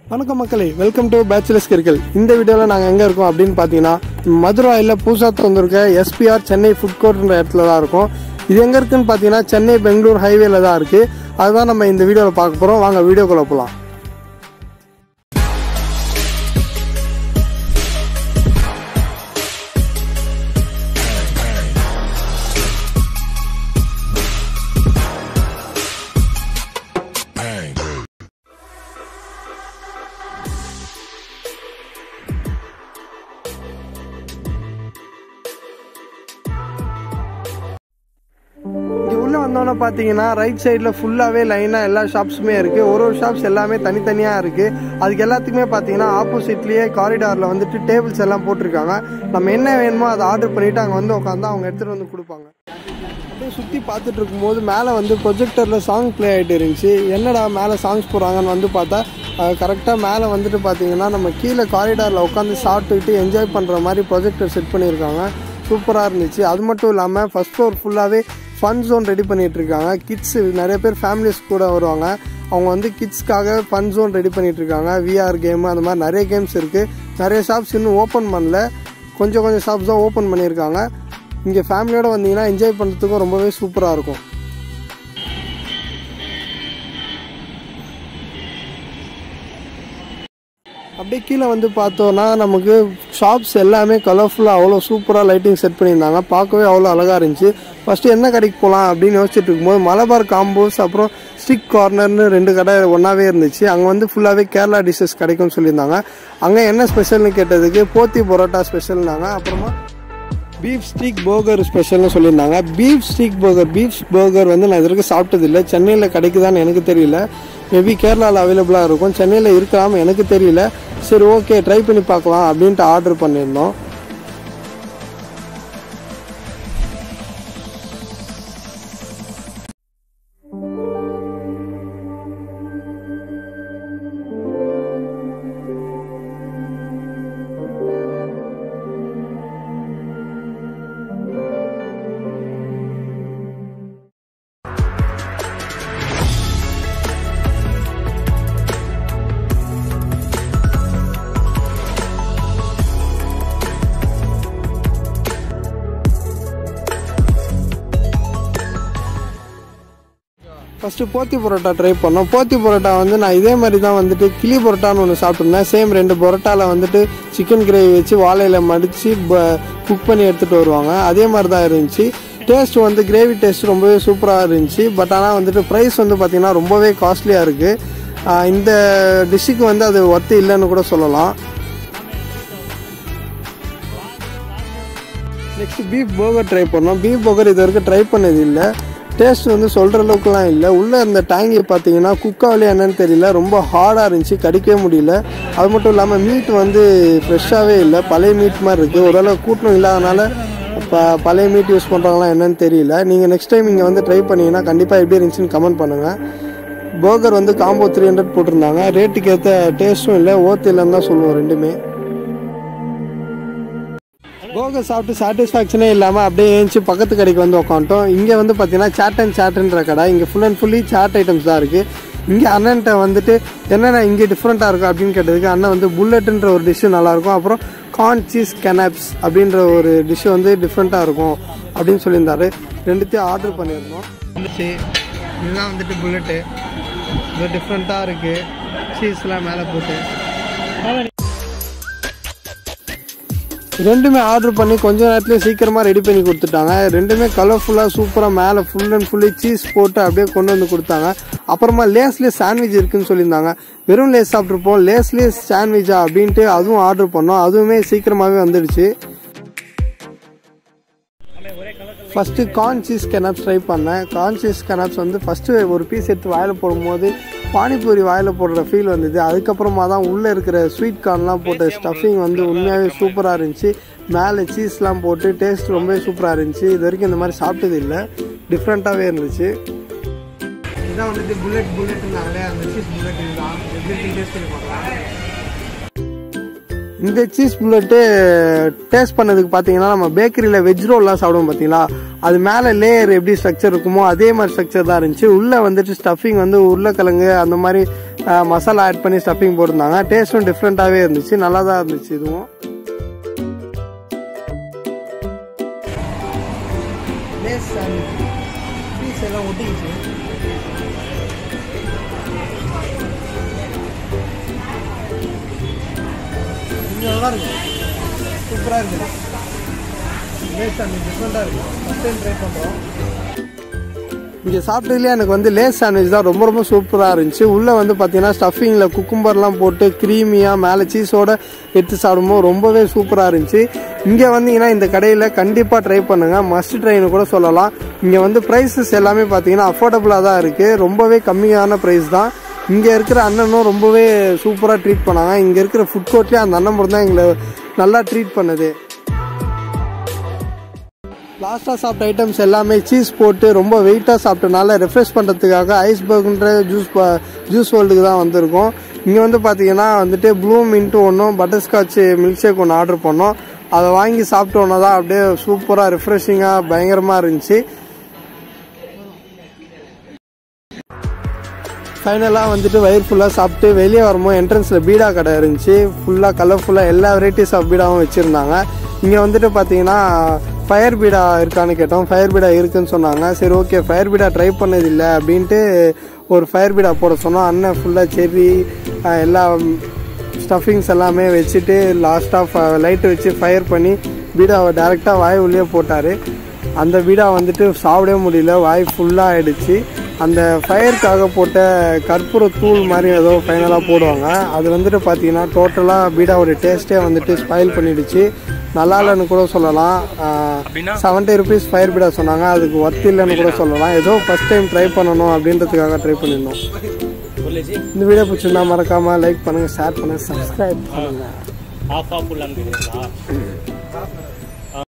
வணக்கம் மக்களே welcome to bachelors கிரிக்கல் இந்த வீடியோவில் நாங்கள் எங்கே இருக்கோம் அப்படின்னு பார்த்தீங்கன்னா மதுராயில் புதுசாக திறந்துருக்க எஸ்பிஆர் சென்னை ஃபுட் கோர்ட்ன்ற இடத்துல தான் இருக்கும் இது எங்கே இருக்குன்னு பார்த்தீங்கன்னா சென்னை பெங்களூர் ஹைவேல தான் இருக்குது அதுதான் நம்ம இந்த வீடியோவில் பார்க்க போகிறோம் வாங்க வீடியோக்குள்ளே போகலாம் இங்கே உள்ளே வந்தோன்னே பார்த்தீங்கன்னா ரைட் சைடில் ஃபுல்லாகவே லைனாக எல்லா ஷாப்ஸுமே இருக்குது ஒரு ஒரு ஷாப்ஸ் எல்லாமே தனித்தனியாக இருக்குது அதுக்கு எல்லாத்துக்குமே பார்த்தீங்கன்னா ஆப்போசிட்லேயே காரிடாரில் வந்துட்டு டேபிள்ஸ் எல்லாம் போட்டிருக்காங்க நம்ம என்ன வேணுமோ அதை ஆர்டர் பண்ணிவிட்டு அங்கே வந்து உட்காந்து அவங்க எடுத்துகிட்டு வந்து கொடுப்பாங்க அப்படியே சுற்றி பார்த்துட்டு இருக்கும்போது மேலே வந்து ப்ரொஜெக்டரில் சாங் ப்ளே ஆகிட்டு இருந்துச்சு என்னடா மேலே சாங்ஸ் போடுறாங்கன்னு வந்து பார்த்தா கரெக்டாக மேலே வந்துட்டு பார்த்தீங்கன்னா நம்ம கீழே காரிடாரில் உட்காந்து சாப்பிட்டுக்கிட்டு என்ஜாய் பண்ணுற மாதிரி ப்ரொஜெக்டர் செட் பண்ணியிருக்காங்க சூப்பராக இருந்துச்சு அது மட்டும் இல்லாமல் ஃபஸ்ட் ஃப்ளோர் ஃபுல்லாகவே ஃபன் ஜோன் ரெடி பண்ணிட்டு இருக்காங்க கிட்ஸ் நிறைய பேர் ஃபேமிலிஸ் கூட வருவாங்க அவங்க வந்து கிட்ஸ்க்காக ஃபன் ஜோன் ரெடி பண்ணிட்டு இருக்காங்க விஆர் கேம் அந்த மாதிரி நிறைய கேம்ஸ் இருக்குது நிறைய ஷாப்ஸ் இன்னும் ஓப்பன் பண்ணல கொஞ்சம் கொஞ்சம் ஷாப்ஸ் தான் ஓப்பன் பண்ணியிருக்காங்க இங்கே ஃபேமிலியோடு வந்தீங்கன்னா என்ஜாய் பண்ணுறதுக்கும் ரொம்பவே சூப்பராக இருக்கும் அப்படியே கீழே வந்து பார்த்தோன்னா நமக்கு ஷாப்ஸ் எல்லாமே கலர்ஃபுல்லாக அவ்வளோ சூப்பராக லைட்டிங் செட் பண்ணியிருந்தாங்க பார்க்கவே அவ்வளோ அழகாக இருந்துச்சு ஃபஸ்ட்டு என்ன கடைக்கு போகலாம் அப்படின்னு யோசிச்சுட்டு இருக்கும்போது மலபார் காம்போஸ் அப்புறம் ஸ்டிக் கார்னர்னு ரெண்டு கடை ஒன்றாவே இருந்துச்சு அங்கே வந்து ஃபுல்லாகவே கேரளா டிஷ்ஷஸ் கிடைக்கும்னு சொல்லியிருந்தாங்க அங்கே என்ன ஸ்பெஷல்னு கேட்டதுக்கு போத்தி பரோட்டா ஸ்பெஷல்னாங்க அப்புறமா பீஃப் ஸ்டீக் பர்கர் ஸ்பெஷல்னு சொல்லியிருந்தாங்க beef steak burger beef burger வந்து நான் இது வரைக்கும் சாப்பிட்டதில்லை சென்னையில் கிடைக்குதான்னு எனக்கு தெரியல மேபி கேரளாவில் அவைலபிளாக இருக்கும் சென்னையில் இருக்கலாம் எனக்கு தெரியல சரி ஓகே ட்ரை பண்ணி பார்க்கலாம் அப்படின்ட்டு ஆர்டர் பண்ணியிருந்தோம் ஃபஸ்ட்டு போத்தி பரோட்டா ட்ரை பண்ணோம் போத்தி பரோட்டா வந்து நான் இதே மாதிரி தான் வந்துட்டு கிளி பரோட்டான்னு ஒன்று சாப்பிட்ருந்தேன் சேம் ரெண்டு பரோட்டாவில் வந்துட்டு சிக்கன் கிரேவி வச்சு வாழையில மடித்து குக் பண்ணி எடுத்துகிட்டு வருவாங்க அதே மாதிரி தான் இருந்துச்சு டேஸ்ட் வந்து கிரேவி டேஸ்ட் ரொம்பவே சூப்பராக இருந்துச்சு பட் ஆனால் வந்துட்டு ப்ரைஸ் வந்து பார்த்திங்கன்னா ரொம்பவே காஸ்ட்லியாக இருக்குது இந்த டிஷ்ஷுக்கு வந்து அது ஒர்த்து இல்லைன்னு கூட சொல்லலாம் நெக்ஸ்ட் பீஃப் பர்கர் ட்ரை பண்ணோம் பீஃப் பர்கர் இது வரைக்கும் ட்ரை பண்ணது இல்லை டேஸ்ட் வந்து சொல்கிற அளவுக்குலாம் இல்லை உள்ளே இந்த டேங்கி பார்த்தீங்கன்னா குக்காவிலே என்னன்னு தெரியல ரொம்ப ஹார்டாக இருந்துச்சு கடிக்கவே முடியல அது மட்டும் இல்லாமல் மீட் வந்து ஃப்ரெஷ்ஷாகவே இல்லை பழைய மீட் மாதிரி இருக்குது ஓரளவு கூட்டம் இல்லாதனால இப்போ பழைய மீட் யூஸ் பண்ணுறாங்களா என்னன்னு தெரியல நீங்கள் நெக்ஸ்ட் டைம் இங்கே வந்து ட்ரை பண்ணீங்கன்னா கண்டிப்பாக எப்படி இருந்துச்சுன்னு கமெண்ட் பண்ணுங்கள் பர்கர் வந்து காம்போ த்ரீ ஹண்ட்ரட் போட்டிருந்தாங்க ரேட்டுக்கு ஏற்ற டேஸ்ட்டும் இல்லை ஓத்து இல்லைன்னு தான் சொல்லுவோம் ரெண்டுமே பர்கர் சாப்பிட்டு சாட்டிஸ்ஃபேக்ஷனே இல்லாமல் அப்படியே ஏஞ்சி பக்கத்து கடைக்கு வந்து உட்காந்துட்டோம் இங்கே வந்து பார்த்தீங்கன்னா சாட் அண்ட் சாட்டுன்ற கடை இங்கே full and fully chaat items தான் இருக்குது இங்கே அண்ணன்ட்ட வந்துட்டு என்னென்ன இங்கே டிஃப்ரெண்ட்டாக இருக்கும் அப்படின்னு கேட்டதுக்கு அண்ணன் வந்து புல்லட்டுன்ற ஒரு டிஷ்ஷு நல்லாயிருக்கும் அப்புறம் கார்ன் சீஸ் கெனாப்ஸ் அப்படின்ற ஒரு டிஷ்ஷு வந்து டிஃப்ரெண்ட்டாக இருக்கும் அப்படின்னு சொல்லியிருந்தாரு ரெண்டுத்தையும் ஆர்டர் பண்ணியிருந்தோம் வந்துச்சு இதுதான் வந்துட்டு புல்லட்டு இது டிஃப்ரெண்ட்டாக இருக்குது சீஸ்லாம் மேலே போட்டு ரெண்டுமே ஆர்டர் பண்ணி கொஞ்ச நேரத்துலேயே சீக்கிரமாக ரெடி பண்ணி கொடுத்துட்டாங்க ரெண்டுமே கலர்ஃபுல்லாக சூப்பராக மேலே ஃபுல் அண்ட் ஃபுல்லி சீஸ் போட்டு அப்படியே கொண்டு வந்து கொடுத்தாங்க அப்புறமா லேஸ்லேயே சாண்ட்விச் இருக்குன்னு சொல்லியிருந்தாங்க வெறும் லேஸ் சாப்பிட்ருப்போம் லேஸ்லேயே சாண்ட்விச்சா அப்படின்ட்டு அதுவும் ஆர்டர் பண்ணோம் அதுவுமே சீக்கிரமாகவே வந்துடுச்சு first corn cheese canapes try பண்ணேன் கார்ன் சீஸ் கெனாப்ஸ் வந்து ஃபஸ்ட்டு ஒரு பீஸ் எடுத்து வாயில் போடும்போது பானிபூரி வாயில் போடுற ஃபீல் வந்தது அதுக்கப்புறமா தான் உள்ளே இருக்கிற ஸ்வீட் கார்ன்லாம் போட்ட ஸ்டஃபிங் வந்து உண்மையாகவே சூப்பராக இருந்துச்சு மேலே சீஸ்லாம் போட்டு டேஸ்ட் ரொம்பவே சூப்பராக இருந்துச்சு இது வரைக்கும் இந்த மாதிரி சாப்பிட்டது இல்லை டிஃப்ரெண்ட்டாகவே இருந்துச்சு இதான் வந்துட்டு புல்லட் புல்லட்னாலே அந்த சீஸ் புல்லட் இதுதான் எப்படி டேஸ்ட் பண்ணி பார்க்கலாம் இந்த சீஸ் புல்லட்டு டேஸ்ட் பண்ணதுக்கு பார்த்தீங்கன்னா நம்ம பேக்கரியில் வெஜ் ரோல்லாம் சாப்பிடுவோம் பார்த்தீங்களா அது மேலே லேயர் எப்படி ஸ்ட்ரக்சர் இருக்குமோ அதே மாதிரி ஸ்ட்ரக்சர் தான் இருந்துச்சு உள்ளே வந்துட்டு ஸ்டஃபிங் வந்து உருளைக்கிழங்கு அந்த மாதிரி அஹ், மசாலா ஆட் பண்ணி ஸ்டஃபிங் போட்டிருந்தாங்க டேஸ்ட்டும் டிஃப்ரெண்ட்டாகவே இருந்துச்சு நல்லா தான் இருந்துச்சு இதுவும் எல்லாம் ஒட்டிக்கிச்சு கொஞ்சம் நல்லா இருக்கு சூப்பராக இருக்குது லேஸ் சாண்ட்விச் டிஃப்ரெண்ட்டாக இருக்குது ஃபஸ்ட் டைம் ட்ரை பண்ணுறோம் இங்கே சாப்பிட்டதுலேயே எனக்கு வந்து லேஸ் சாண்ட்விச் தான் ரொம்ப ரொம்ப சூப்பராக இருந்துச்சு உள்ளே வந்து பார்த்தீங்கன்னா ஸ்டஃபிங்கில் குக்கும்பர்லாம் போட்டு க்ரீமியாக மேலே சீஸோட எடுத்து சாப்பிடும்போது ரொம்பவே சூப்பராக இருந்துச்சு இங்கே வந்தீங்கன்னா இந்த கடையில் கண்டிப்பாக ட்ரை பண்ணுங்கள் மஸ்ட் ட்ரைன்னு கூட சொல்லலாம் இங்கே வந்து ப்ரைஸஸ் எல்லாமே பார்த்தீங்கன்னா அஃபோர்டபுளாக தான் இருக்குது ரொம்பவே கம்மியான ப்ரைஸ் தான் இங்கே இருக்கிற அண்ணனும் ரொம்பவே சூப்பராக ட்ரீட் பண்ணாங்க இங்கே இருக்கிற ஃபுட் கோர்ட்லேயே அந்த அண்ணன் மட்டும் தான் எங்களை நல்லா ட்ரீட் பண்ணுது லாஸ்ட்டாக சாப்பிட்ட ஐட்டம்ஸ் எல்லாமே சீஸ் போட்டு ரொம்ப வெயிட்டாக சாப்பிட்டனால ரெஃப்ரெஷ் பண்ணுறதுக்காக ஐஸ்பர்க்ன்ற ஜூஸ் ஜூஸ் வேர்ல்டுக்கு தான் வந்திருக்கோம் இங்கே வந்து பார்த்தீங்கன்னா வந்துட்டு ப்ளூ மின்ட்டு ஒன்றும் பட்டர்ஸ்காட்ச் மில்க் ஷேக் ஒன்று ஆர்டர் பண்ணோம் அதை வாங்கி சாப்பிட்டோன்னே தான் அப்படியே சூப்பராக ரெஃப்ரெஷிங்காக பயங்கரமாக இருந்துச்சு ஃபைனலாக வந்துட்டு வயிறு ஃபுல்லாக சாப்பிட்டு வெளியே வரும்போது என்ட்ரன்ஸில் பீடா கடை இருந்துச்சு ஃபுல்லாக கலர்ஃபுல்லாக எல்லா வெரைட்டிஸ் ஆஃப் பீடாவும் வச்சுருந்தாங்க இங்கே வந்துட்டு பார்த்தீங்கன்னா ஃபயர் பீடா இருக்கான்னு கேட்டோம் ஃபயர் பீடா இருக்குன்னு சொன்னாங்க சரி ஓகே ஃபயர் பீடா ட்ரை பண்ணதில்லை அப்படின்ட்டு ஒரு ஃபயர் பீடா போட சொன்னோம் அண்ணன் ஃபுல்லாக செர்ரி எல்லா ஸ்டஃபிங்ஸ் எல்லாமே வச்சுட்டு லாஸ்ட்டாக லைட்டு வச்சு ஃபயர் பண்ணி பீடாவை டேரெக்டாக வாய் உள்ளே போட்டார் அந்த பீடா வந்துட்டு சாப்பிடவே முடியல வாய் ஃபுல்லாக ஆயிடுச்சு அந்த ஃபயருக்காக போட்ட கற்பூர தூள் மாதிரி ஏதோ ஃபைனலாக போடுவாங்க அது வந்துட்டு பார்த்தீங்கன்னா டோட்டலாக பீடாவோட டேஸ்ட்டே வந்துட்டு ஸ்பாயில் பண்ணிடுச்சு நல்லா இல்லைன்னு கூட சொல்லலாம் செவன்ட்டி ருபீஸ் ஃபயர் பீடா சொன்னாங்க அதுக்கு ஒர்த் இல்லைன்னு கூட சொல்லலாம் ஏதோ ஃபஸ்ட் டைம் ட்ரை பண்ணணும் அப்படின்றதுக்காக ட்ரை பண்ணியிருந்தோம் இந்த வீடியோ பிடிச்சிருந்தா மறக்காமல் லைக் பண்ணுங்கள் ஷேர் பண்ணுங்கள் சப்ஸ்கிரைப் பண்ணுங்கள் ஆஃப் ஆஃப் ஃபுல்லான்னு கேட்குறீங்களா